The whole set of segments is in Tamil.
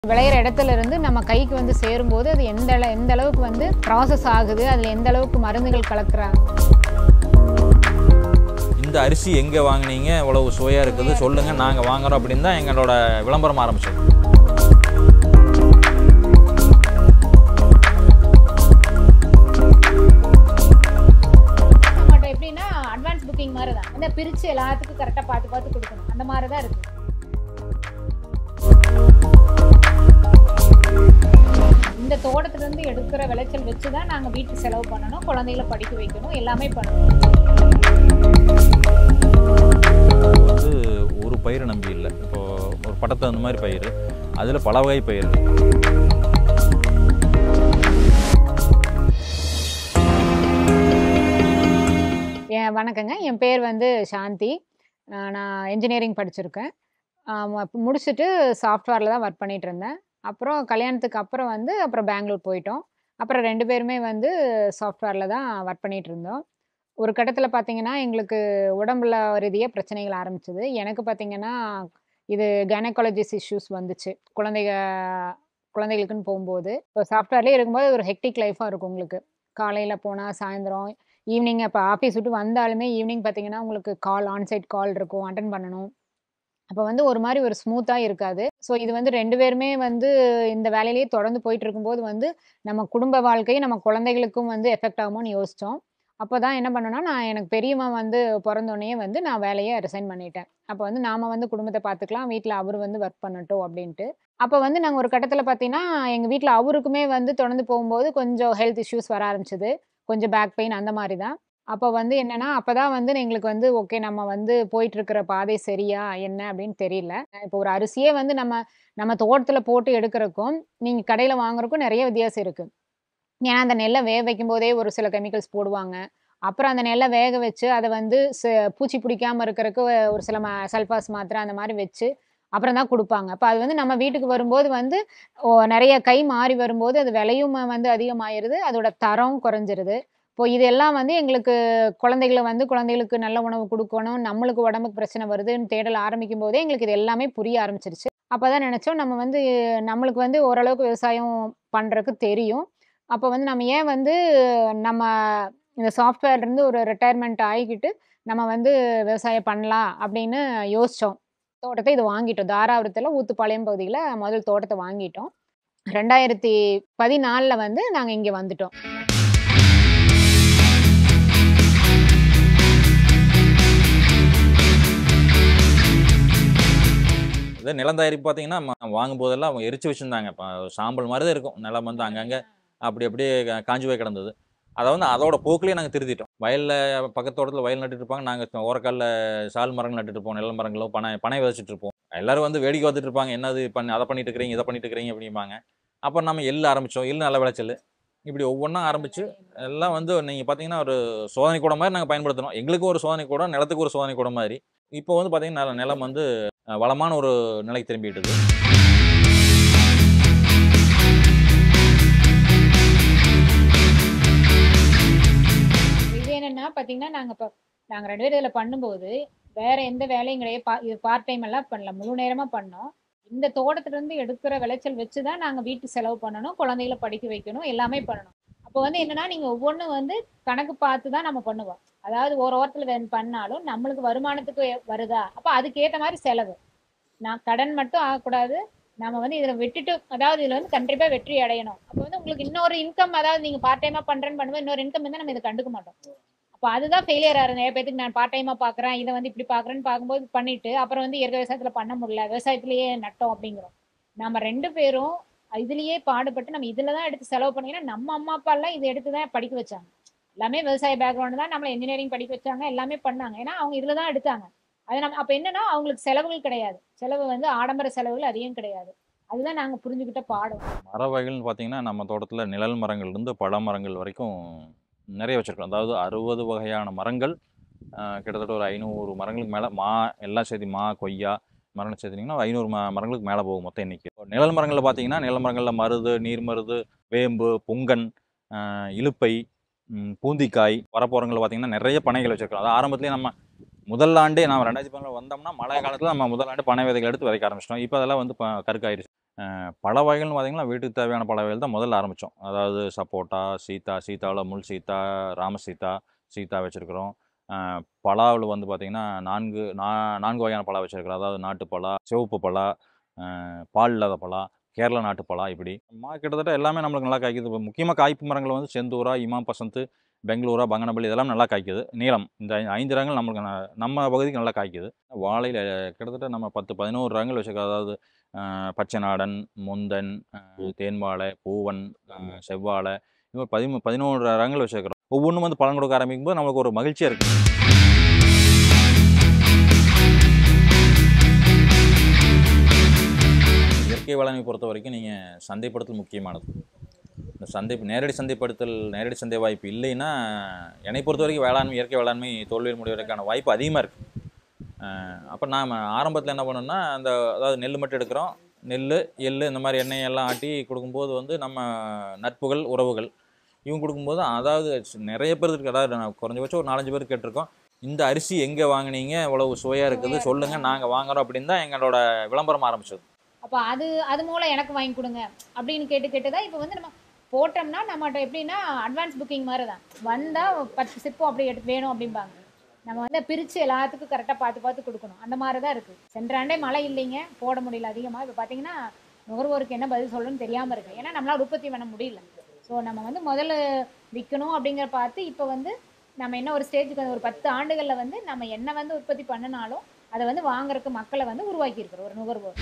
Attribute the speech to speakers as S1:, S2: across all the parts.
S1: விளையிற இடத்துல இருந்து நம்ம கைக்கு வந்து சேரும்போது அது எந்த அள- எந்த அளவுக்கு வந்து ப்ராசஸ் ஆகுது அதில் எந்த அளவுக்கு மருந்துகள் கலக்குறாங்க
S2: இந்த அரிசி எங்கே வாங்குனீங்க இவ்வளவு சுவையாக இருக்குது சொல்லுங்கள் நாங்கள் வாங்குறோம் அப்படின்னு தான் எங்களோட விளம்பரம் ஆரம்பிச்சோம்
S1: நம்மகிட்ட எப்படின்னா அட்வான்ஸ் புக்கிங் மாதிரி தான் அந்த பிரித்து எல்லாத்துக்கும் கரெக்டாக பார்த்து பார்த்து கொடுக்கணும் அந்த மாதிரி தான் இருக்குது இந்த தோட்டத்துல இருந்து எடுக்கிற விளைச்சல் வச்சு தான் நாங்கள் வீட்டுக்கு செலவு பண்ணணும் குழந்தைகளை படிக்க வைக்கணும் எல்லாமே பண்ணணும்
S2: வந்து ஒரு பயிரை நம்பி இல்லை இப்போ ஒரு படத்தை அந்த மாதிரி பயிர் அதில் பல வகை பயிர்
S1: என் வணக்கங்க என் பேர் வந்து சாந்தி அஹ் நான் இன்ஜினியரிங் படிச்சிருக்கேன் ஆமா, இப்ப முடிச்சுட்டு சாஃப்ட்வேரில் தான் ஒர்க் பண்ணிட்டு இருந்தேன் அப்புறம் கல்யாணத்துக்கு அப்புறம் வந்து அப்புறம் பெங்களூர் போயிட்டோம் அப்புறம் ரெண்டு பேருமே வந்து சாஃப்ட்வேரில் தான் ஒர்க் பண்ணிட்டு இருந்தோம் ஒரு கட்டத்தில் பார்த்தீங்கன்னா எங்களுக்கு உடம்புல ரீதியாக பிரச்சனைகள் ஆரம்பிச்சது எனக்கு பார்த்தீங்கன்னா இது கைனகாலஜிஸ் இஷ்யூஸ் வந்துச்சு குழந்தைக குழந்தைகளுக்குன்னு போகும்போது இப்போ சாஃப்ட்வேர்லேயே இருக்கும்போது ஒரு ஹெக்டிக் லைஃபாக இருக்கும் உங்களுக்கு காலையில் போனால் சாயந்தரம் ஈவினிங் இப்போ ஆஃபீஸ் விட்டு வந்தாலுமே ஈவினிங் பார்த்தீங்கன்னா உங்களுக்கு கால் ஆன்சைட் கால் இருக்கும் அட்டன் பண்ணணும் அப்போ வந்து ஒரு மாதிரி ஒரு ஸ்மூத்தாக இருக்காது ஸோ இது வந்து ரெண்டு பேருமே வந்து இந்த வேலையிலேயே தொடர்ந்து போயிட்டு இருக்கும்போது வந்து நம்ம குடும்ப வாழ்க்கை நம்ம குழந்தைகளுக்கும் வந்து எஃபெக்ட் ஆகுமோன்னு யோசித்தோம் அப்போ தான் என்ன பண்ணேன்னா நான் எனக்கு பெரியம்மா வந்து பிறந்தோடனே வந்து நான் வேலையை ரிசைன் பண்ணிட்டேன் அப்போ வந்து நாம் வந்து குடும்பத்தை பார்த்துக்கலாம் வீட்டில் அவர் வந்து ஒர்க் பண்ணட்டும் அப்படின்ட்டு அப்போ வந்து நாங்கள் ஒரு கட்டத்தில் பார்த்தீங்கன்னா எங்கள் வீட்டில் அவருக்குமே வந்து தொடர்ந்து போகும்போது கொஞ்சம் ஹெல்த் இஷ்யூஸ் வர ஆரம்பிச்சது கொஞ்சம் பேக் பெயின் அந்த மாதிரி தான் அப்போ வந்து என்னன்னா அப்பதான் வந்து எங்களுக்கு வந்து ஓகே நம்ம வந்து போயிட்டு இருக்கிற பாதை சரியா என்ன அப்படின்னு தெரியல இப்போ ஒரு அரிசியே வந்து நம்ம நம்ம தோட்டத்துல போட்டு எடுக்கிறதுக்கும் நீங்க கடையில வாங்குறதுக்கும் நிறைய வித்தியாசம் இருக்கு ஏன்னா அந்த நெல்லை வேக வைக்கும் போதே ஒரு சில கெமிக்கல்ஸ் போடுவாங்க அப்புறம் அந்த நெல்லை வேக வச்சு அதை வந்து ச- பூச்சி பிடிக்காம இருக்கிறதுக்கு ஒரு சில ம சல்ஃபாஸ் மாத்திரை அந்த மாதிரி வச்சு அப்புறம் தான் கொடுப்பாங்க அப்போ அது வந்து நம்ம வீட்டுக்கு வரும்போது வந்து ஓ, நிறைய கை மாறி வரும்போது அது விலையும் வந்து அதிகமாயிருது அதோட தரம் குறைஞ்சிருது இப்போ இதெல்லாம் வந்து எங்களுக்கு குழந்தைகளை வந்து குழந்தைகளுக்கு நல்ல உணவு கொடுக்கணும் நம்மளுக்கு உடம்புக்கு பிரச்சனை வருதுன்னு தேடல் ஆரம்பிக்கும் போதே எங்களுக்கு இது எல்லாமே புரிய ஆரம்பிச்சிருச்சு அப்பதான் நினைச்சோம் நம்ம வந்து நம்மளுக்கு வந்து ஓரளவுக்கு விவசாயம் பண்றதுக்கு தெரியும் அப்போ வந்து நம்ம ஏன் வந்து நம்ம இந்த சாஃப்ட்வேர்ல இருந்து ஒரு ரிட்டையர்மெண்ட் ஆகிக்கிட்டு நம்ம வந்து விவசாயம் பண்ணலாம் அப்படின்னு யோசிச்சோம் தோட்டத்தை இது வாங்கிட்டோம் தாராபுரத்தில் ஊத்துப்பாளையம் பகுதியில் முதல் தோட்டத்தை வாங்கிட்டோம் ரெண்டாயிரத்தி பதினாலில் வந்து நாங்கள் இங்கே வந்துட்டோம்
S2: இதே நிலம் தயாரிப்பு பார்த்தீங்கன்னா ம- வாங்கும் போதெல்லாம் அவங்க எரிச்சு வச்சுருந்தாங்க இப்போ சாம்பல் மாதிரி தான் இருக்கும் நிலம் வந்து அங்கங்கே அப்படி அப்படியே கா- காஞ்சு போய் கிடந்தது அதை வந்து அதோட போக்குலேயே நாங்கள் திருத்திட்டோம் வயலில் பக்கத்து தோட்டத்தில் வயல் நட்டுட்டு இருப்பாங்க நாங்கள் ஓரக்காலில் சால் மரங்கள் நட்டுட்டு இருப்போம் நெல் மரங்களோ பனை பனை விதைச்சிட்டு இருப்போம் எல்லாரும் வந்து வேடிக்கை பார்த்துட்டு இருப்பாங்க என்னது பண்ணி அதை பண்ணிட்டு இருக்கிறீங்க இதை பண்ணிட்டு இருக்கிறீங்க அப்படிம்பாங்க அப்போ நம்ம எள்ளு ஆரம்பித்தோம் எள்ளு நல்ல விளைச்சல் இப்படி ஒவ்வொன்றா ஆரம்பித்து எல்லாம் வந்து நீங்கள் பார்த்தீங்கன்னா ஒரு சோதனை கூட மாதிரி நாங்கள் பயன்படுத்தணும் எங்களுக்கு ஒரு சோதனை கூட நிலத்துக்கு ஒரு சோதனை கூட மாதிரி இப்போ வந்து பார்த்தீங்கன்னா நில- நிலம் வந்து அஹ், வளமான ஒரு நிலைக்கு திரும்பிட்டுது
S1: இது என்னன்னா பாத்தீங்கன்னா நாங்க இப்போ நாங்க ரெண்டு பேரும் இதுல பண்ணும்போது வேற எந்த வேலையும் கிடையாது பா- இது பார்ட் டைம் எல்லாம் பண்ணல முழு நேரமா பண்ணோம் இந்த தோட்டத்துல இருந்து எடுக்கிற விளைச்சல் வச்சுதான் நாங்க வீட்டு செலவு பண்ணணும் குழந்தைகளை படிக்க வைக்கணும் எல்லாமே பண்ணணும் அப்போ வந்து என்னன்னா நீங்க ஒவ்வொன்றும் வந்து கணக்கு பார்த்து தான் நம்ம பண்ணுவோம் அதாவது ஒரு ஓரத்துல வே- பண்ணாலும் நம்மளுக்கு வருமானத்துக்கு எ- வருதா அப்போ அதுக்கேற்ற மாதிரி செலவு நான் கடன் மட்டும் ஆகக்கூடாது நம்ம வந்து இதுல விட்டுட்டு அதாவது இதுல வந்து கண்டிப்பா வெற்றி அடையணும் அப்போ வந்து உங்களுக்கு இன்னொரு இன்கம் அதாவது நீங்க பார்ட் டைமா பண்றேன்னு பண்ணும்போது இன்னொரு இன்கம் இருந்தா நம்ம இதை கண்டுக்க மாட்டோம் அப்போ அதுதான் ஃபெயிலியர் ஆகுது நிறைய பேத்துக்கு நான் பார்ட் டைமா பாக்குறேன் இதை வந்து இப்படி பாக்குறேன்னு பார்க்கும்போது பண்ணிட்டு அப்புறம் வந்து இயற்கை விவசாயத்துல பண்ண முடியல விவசாயத்திலேயே நட்டோம் அப்படிங்கிறோம் நம்ம ரெண்டு பேரும் இதுலயே பாடுபட்டு நம்ம இதுல தான் எடுத்து செலவு பண்ணீங்கன்னா நம்ம அம்மா அப்பா எல்லாம் இதை எடுத்து தான் படிக்க வச்சாங்க எல்லாமே விவசாய பேக்ரவுண்ட் தான் நம்மள இன்ஜினியரிங் படிக்க வச்சாங்க எல்லாமே பண்ணாங்க ஏன்னா அவங்க இதுல தான் எடுத்தாங்க அது நம்ம அப்ப என்னன்னா அவங்களுக்கு செலவுகள் கிடையாது செலவு வந்து ஆடம்பர செலவுகள் அதிகம் கிடையாது அதுதான் நாங்க புரிஞ்சுக்கிட்ட பாடம்
S2: மர வகைகள்னு பார்த்தீங்கன்னா நம்ம தோட்டத்தில் நிழல் மரங்கள்லேருந்து பழ மரங்கள் வரைக்கும் நிறைய வச்சுருக்கோம் அதாவது அறுபது வகையான மரங்கள் ஆஹ், கிட்டத்தட்ட ஒரு ஐநூறு மரங்களுக்கு மேலே மா எல்லாம் சேர்த்து மா கொய்யா மரங்கள் சேர்த்துட்டிங்கன்னா ஒரு ஐநூறு ம மரங்களுக்கு மேலே போகும் மொத்தம் எண்ணிக்கை இப்போ நிழல் மரங்களில் பார்த்தீங்கன்னா நிழல் மரங்களில் மருது நீர் மருது வேம்பு புங்கன் ஆஹ், இலுப்பை ம், பூந்திக்காய் வரப்போறங்களில் பார்த்தீங்கன்னா நிறைய பனைகள் வச்சுருக்கோம் அது ஆரம்பத்துலேயே நம்ம முதல் ஆண்டே நான் ரெண்டாயிரத்தி பதினாலு வந்தோம்னா மழை காலத்தில் நம்ம முதல் ஆண்டு பனை விதைகள் எடுத்து விதைக்க ஆரம்பிச்சிட்டோம் இப்போ அதெல்லாம் வந்து ப- கருக்காயிருச்சு அஹ் பழ வகைகள்னு பார்த்தீங்கன்னா வீட்டுக்கு தேவையான பழ வகைகள் தான் முதல்ல ஆரம்பித்தோம் அதாவது சப்போட்டா சீத்தா சீத்தாவில் முள் சீத்தா ராம சீத்தா சீத்தா வச்சுருக்குறோம் பலாவில் வந்து பார்த்திங்கன்னா நான்கு நா நான்கு வகையான பழம் வச்சுருக்கிறோம் அதாவது நாட்டு பலா சிவப்பு பலா அஹ் பால் இல்லாத பலா கேரள நாட்டு பலா இப்படி மா கிட்டத்தட்ட எல்லாமே நம்மளுக்கு நல்லா காய்க்குது இப்போ முக்கியமாக காய்ப்பு மரங்கள் வந்து செந்தூரா இமாம் பசந்த் பெங்களூரா பங்கனப்பள்ளி இதெல்லாம் நல்லா காய்க்குது நீளம் இந்த ஐ- ஐந்து ரகங்கள் நம்மளுக்கு ந- நம்ம பகுதிக்கு நல்லா காய்க்குது வாழையில் கிட்டத்தட்ட நம்ம பத்து பதினோரு ரகங்கள் வச்சுருக்கோம் அதாவது அஹ், பச்சை நாடன் முந்தன் அஹ், தேன்வாழை பூவன் அஹ், செவ்வாழை இது மாதிரி பதிமூ பதினோரு ரகங்கள் வச்சுருக்கிறோம் ஒவ்வொன்றும் வந்து பழம் கொடுக்க ஆரம்பிக்கும் போது நம்மளுக்கு ஒரு மகிழ்ச்சியாக இருக்குது இயற்கை வேளாண்மை பொறுத்த வரைக்கும் நீங்கள் சந்தைப்படுத்தல் முக்கியமானது இந்த சந்தை நேரடி சந்தைப்படுத்தல் நேரடி சந்தை வாய்ப்பு இல்லைன்னா என்னை பொறுத்த வரைக்கும் வேளாண்மை இயற்கை வேளாண்மை தோல்வியில் முடிவதற்கான வாய்ப்பு அதிகமாக இருக்குது அப்போ நாம் ஆரம்பத்தில் என்ன பண்ணோம்னா அந்த அதாவது நெல் மட்டும் எடுக்கிறோம் நெல் எள் இந்த மாதிரி எண்ணெய் எல்லாம் ஆட்டி கொடுக்கும்போது வந்து நம்ம நட்புகள் உறவுகள் இவங்க கொடுக்கும்போது அதாவது ஸ்- நிறைய பேர் இருக்கு அதாவது நான் குறைஞ்சபட்சம் ஒரு நாலஞ்சு பேர் கேட்டிருக்கோம் இந்த அரிசி எங்கே வாங்குனீங்க இவ்வளவு சுவையாக இருக்குது
S1: சுவையா
S2: சொல்லுங்கள் நாங்கள் வாங்குறோம் அப்படின்னு தான் எங்களோட விளம்பரம் ஆரம்பிச்சது
S1: அப்போ அது அது மூலம் எனக்கு வாங்கி கொடுங்க அப்படின்னு கேட்டு கேட்டு தான் இப்போ வந்து நம்ம போட்டோம்னா நம்மகிட்ட எப்படின்னா அட்வான்ஸ் புக்கிங் மாதிரி தான் வந்தால் பத்து சிப்பம் அப்படி எடுத்து வேணும் அப்படிம்பாங்க நம்ம வந்து பிரித்து எல்லாத்துக்கும் கரெக்டாக பார்த்து பார்த்து கொடுக்கணும் அந்த மாதிரி தான் இருக்குது சென்ற ஆண்டே மழை இல்லைங்க போட முடியல அதிகமாக இப்போ பார்த்தீங்கன்னா நுகர்வோருக்கு என்ன பதில் சொல்லணும்னு தெரியாமல் இருக்கு ஏன்னா நம்மளால் உற்பத்தி பண்ண முடியல ஸோ நம்ம வந்து முதல்ல விற்கணும் அப்படிங்கிற பார்த்து இப்போ வந்து நம்ம என்ன ஒரு ஸ்டேஜுக்கு வந்து ஒரு பத்து ஆண்டுகளில் வந்து நம்ம என்ன வந்து உற்பத்தி பண்ணினாலும் அதை வந்து வாங்குறதுக்கு மக்களை வந்து உருவாக்கி இருக்கிறோம் ஒரு நுகர்வோர்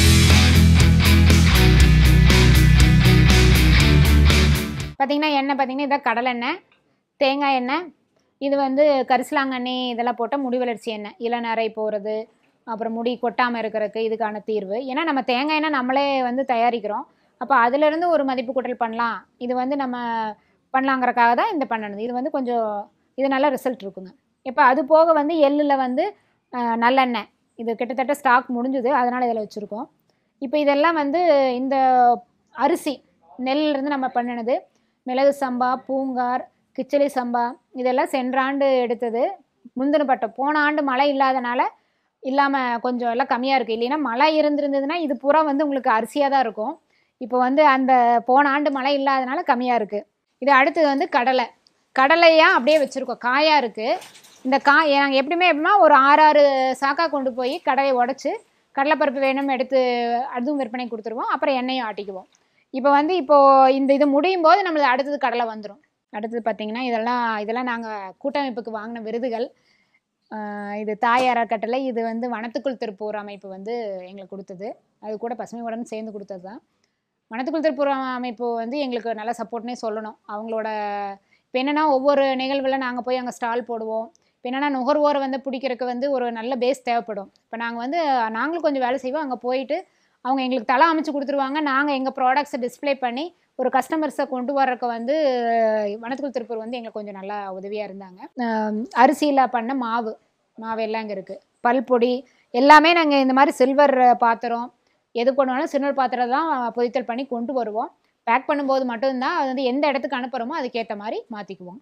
S1: பார்த்தீங்கன்னா எண்ணெய் பார்த்தீங்கன்னா இதான் கடலெண்ணெய் தேங்காய் எண்ணெய் இது வந்து கரிசலாங்கண்ணி இதெல்லாம் போட்டால் முடி வளர்ச்சி எண்ணெய் இளநரை போகிறது அப்புறம் முடி கொட்டாமல் இருக்கிறதுக்கு இதுக்கான தீர்வு ஏன்னா நம்ம தேங்காய் எண்ணெய் நம்மளே வந்து தயாரிக்கிறோம் அப்போ அதுலேருந்து ஒரு மதிப்பு கூட்டல் பண்ணலாம் இது வந்து நம்ம பண்ணலாங்கிறக்காக தான் இந்த பண்ணணுது இது வந்து கொஞ்சம் இது நல்ல ரிசல்ட் இருக்குங்க இப்போ அது போக வந்து எள்ளில் வந்து அஹ், நல்லெண்ணெய் இது கிட்டத்தட்ட ஸ்டாக் முடிஞ்சுது அதனால் இதில் வச்சுருக்கோம் இப்போ இதெல்லாம் வந்து இந்த அரிசி நெல்லில் இருந்து நம்ம பண்ணினது மிளகு சம்பா பூங்கார் கிச்சலி சம்பா இதெல்லாம் சென்ற ஆண்டு எடுத்தது முந்தின பட்டம் போன ஆண்டு மழை இல்லாதனால இல்லாமல் கொஞ்சம் எல்லாம் கம்மியாக இருக்குது இல்லைன்னா மழை இருந்திருந்ததுன்னா இது பூரா வந்து உங்களுக்கு அரிசியாக தான் இருக்கும் இப்போ வந்து அந்த போன ஆண்டு மழை இல்லாதனால கம்மியாக இருக்குது இது அடுத்தது வந்து கடலை கடலையாக அப்படியே வச்சுருக்கோம் காயாக இருக்குது இந்த காய் நாங்கள் எப்படியுமே எப்படின்னா ஒரு ஆறு ஆறு சாக்கா கொண்டு போய் கடையை உடச்சி கடலைப்பருப்பு வேணும்னு எடுத்து அதுவும் விற்பனை கொடுத்துருவோம் அப்புறம் எண்ணெயும் ஆட்டிக்குவோம் இப்போ வந்து இப்போது இந்த இது முடியும் போது நம்மளுக்கு அடுத்தது கடலை வந்துடும் அடுத்தது பார்த்திங்கன்னா இதெல்லாம் இதெல்லாம் நாங்கள் கூட்டமைப்புக்கு வாங்கின விருதுகள் ஆஹ் இது தாய் அறக்கட்டளை இது வந்து வனத்துக்குள் திருப்பூர் அமைப்பு வந்து எங்களுக்கு கொடுத்தது அது கூட பசுமை உடன் சேர்ந்து கொடுத்தது தான் வனத்துக்குள் திருப்பூர் அமைப்பு வந்து எங்களுக்கு நல்ல சப்போர்ட்னே சொல்லணும் அவங்களோட இப்போ என்னென்னா ஒவ்வொரு நிகழ்வில் நாங்கள் போய் அங்கே ஸ்டால் போடுவோம் இப்போ என்னென்னா நுகர்வோரை வந்து பிடிக்கிறதுக்கு வந்து ஒரு நல்ல பேஸ் தேவைப்படும் இப்போ நாங்கள் வந்து நாங்களும் கொஞ்சம் வேலை செய்வோம் அங்கே போயிட்டு அவங்க எங்களுக்கு தலை அமைச்சு கொடுத்துருவாங்க நாங்கள் எங்கள் ப்ராடக்ட்ஸை டிஸ்ப்ளே பண்ணி ஒரு கஸ்டமர்ஸை கொண்டு வர்றதுக்கு வந்து வனத்துக்குள் திருப்பூர் வந்து எங்களுக்கு கொஞ்சம் நல்லா உதவியாக இருந்தாங்க ஆம், அரிசியில் பண்ண மாவு மாவு எல்லாம் இங்கே இருக்குது பல்பொடி எல்லாமே நாங்கள் இந்த மாதிரி சில்வர் பாத்திரம் எது கொண்டாலும் சில்வர் பாத்திரம் தான் பொதித்தல் பண்ணி கொண்டு வருவோம் பேக் பண்ணும்போது மட்டும்தான் அது வந்து எந்த இடத்துக்கு அனுப்புகிறோமோ அதுக்கேற்ற மாதிரி மாற்றிக்குவோம்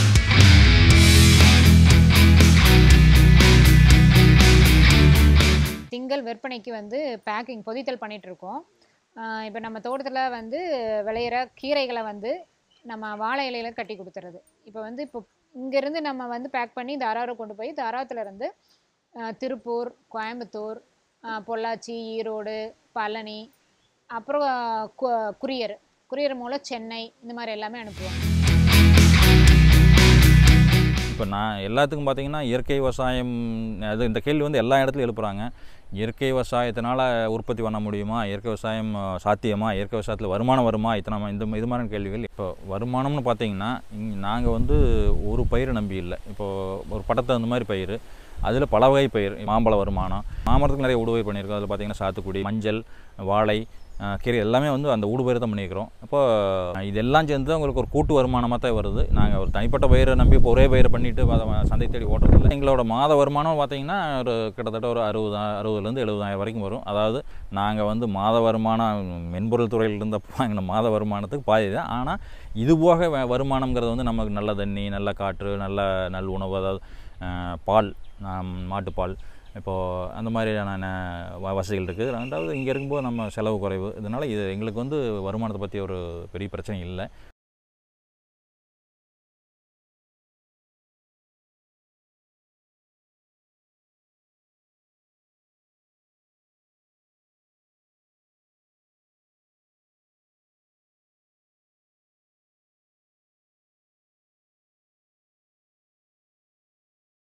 S1: திங்கள் விற்பனைக்கு வந்து பேக்கிங் பொதித்தல் பண்ணிட்டு இருக்கோம் இப்போ நம்ம தோட்டத்தில் வந்து விளையிற கீரைகளை வந்து நம்ம வாழை இலையில கட்டி கொடுத்துறது இப்போ வந்து இப்போ இங்கேருந்து நம்ம வந்து பேக் பண்ணி தாராரம் கொண்டு போய் தாராத்துல இருந்து அஹ், திருப்பூர் கோயம்புத்தூர் அஹ், பொள்ளாச்சி ஈரோடு பழனி அப்புறம் கு- குரியர் குரியர் மூலம் சென்னை இந்த மாதிரி எல்லாமே அனுப்புவோம்
S2: இப்போ நான் எல்லாத்துக்கும் பார்த்தீங்கன்னா இயற்கை விவசாயம் அது இந்த கேள்வி வந்து எல்லா இடத்துலையும் எழுப்புறாங்க இயற்கை விவசாயத்தினால உற்பத்தி பண்ண முடியுமா இயற்கை விவசாயம் அஹ், சாத்தியமா இயற்கை விவசாயத்தில் வருமானம் வருமா இத்தனை இந்த இது மாதிரியான கேள்விகள் இப்போ வருமானம்னு பார்த்தீங்கன்னா நாங்கள் வந்து ஒரு பயிரை நம்பி இல்லை இப்போது ஒரு பட்டத்தை அந்த மாதிரி பயிர் அதில் பல வகை பயிர் மாம்பழ வருமானம் மாமரத்துக்கு நிறைய ஊடுபயிர் பண்ணியிருக்கோம் அதில் பார்த்தீங்கன்னா சாத்துக்குடி மஞ்சள் வாழை அஹ், கீரை எல்லாமே வந்து அந்த ஊடுபயிர் தான் பண்ணியிருக்கிறோம் அப்போ இதெல்லாம் சேர்ந்து தான் உங்களுக்கு ஒரு கூட்டு வருமானமாக தான் வருது நாங்கள் ஒரு தனிப்பட்ட பயிரை நம்பி இப்போ ஒரே பயிரை பண்ணிட்டு அதை சந்தை தேடி ஓட்டுறதில்ல எங்களோட மாத வருமானம் பார்த்தீங்கன்னா ஒரு கிட்டத்தட்ட ஒரு அறுபது அறுபதுலேருந்து எழுபதாயிரம் வரைக்கும் வரும் அதாவது நாங்கள் வந்து மாத வருமானம் மென்பொருள் துறையில் இருந்தப்போ வாங்கின மாத வருமானத்துக்கு பாதி தான் ஆனால் இது போக வ- வருமானம்ங்கிறது வந்து நமக்கு நல்ல தண்ணி நல்ல காற்று நல்ல நல் உணவு அதாவது அஹ், பால் ஆம், மாட்டுப்பால் இப்போது அந்த மாதிரியான வ- வசதிகள் இருக்குது ரெண்டாவது இங்கே இருக்கும்போது நம்ம செலவு குறைவு இதனால் இது எங்களுக்கு வந்து வருமானத்தை பற்றி ஒரு பெரிய பிரச்சனை இல்லை